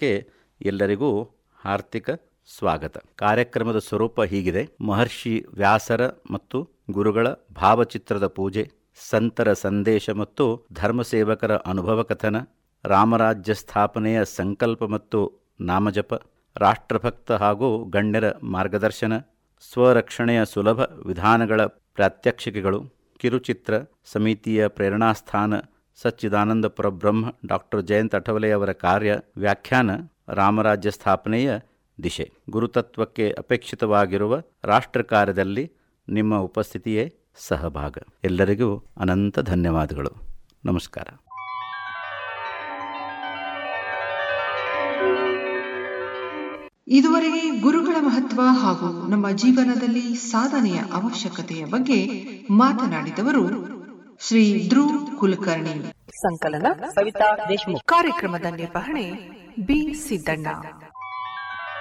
ಕಾರ್ಯಕ್ರಮಕ್ಕೆ ಎಲ್ಲರಿಗೂ ಹಾರ್ದಿಕ ಸ್ವಾಗತ ಕಾರ್ಯಕ್ರಮದ ಸ್ವರೂಪ ಹೀಗಿದೆ ಮಹರ್ಷಿ ವ್ಯಾಸರ ಮತ್ತು ಗುರುಗಳ ಭಾವಚಿತ್ರದ ಪೂಜೆ ಸಂತರ ಸಂದೇಶ ಮತ್ತು ಧರ್ಮಸೇವಕರ ಅನುಭವ ಕಥನ ರಾಮರಾಜ್ಯ ಸ್ಥಾಪನೆಯ ಸಂಕಲ್ಪ ಮತ್ತು ನಾಮಜಪ ರಾಷ್ಟ್ರಭಕ್ತ ಹಾಗೂ ಗಣ್ಯರ ಮಾರ್ಗದರ್ಶನ ಸ್ವರಕ್ಷಣೆಯ ಸುಲಭ ವಿಧಾನಗಳ ಪ್ರಾತ್ಯಕ್ಷಿಕೆಗಳು ಕಿರುಚಿತ್ರ ಸಮಿತಿಯ ಪ್ರೇರಣಾಸ್ಥಾನ ಸಚ್ಚಿದಾನಂದ ಪರಬ್ರಹ್ಮ ಡಾಕ್ಟರ್ ಜಯಂತ್ ಅಠವಲೆ ಅವರ ಕಾರ್ಯ ವ್ಯಾಖ್ಯಾನ ರಾಮರಾಜ್ಯ ಸ್ಥಾಪನೆಯ ದಿಶೆ ಗುರುತತ್ವಕ್ಕೆ ಅಪೇಕ್ಷಿತವಾಗಿರುವ ರಾಷ್ಟ್ರ ಕಾರ್ಯದಲ್ಲಿ ನಿಮ್ಮ ಉಪಸ್ಥಿತಿಯೇ ಸಹಭಾಗ ಎಲ್ಲರಿಗೂ ಅನಂತ ಧನ್ಯವಾದಗಳು ನಮಸ್ಕಾರ ಇದುವರೆಗೆ ಗುರುಗಳ ಮಹತ್ವ ಹಾಗೂ ನಮ್ಮ ಜೀವನದಲ್ಲಿ ಸಾಧನೆಯ ಅವಶ್ಯಕತೆಯ ಬಗ್ಗೆ ಮಾತನಾಡಿದವರು ಶ್ರೀ ಧ್ರುವ್ ಕುಲಕರ್ಣಿ ಸಂಕಲನ ಸವಿತಾ ದೇಶಮುಖ್ ಕಾರ್ಯಕ್ರಮದ ನಿರ್ವಹಣೆ ಬಿ ಸಿದ್ದಣ್ಣ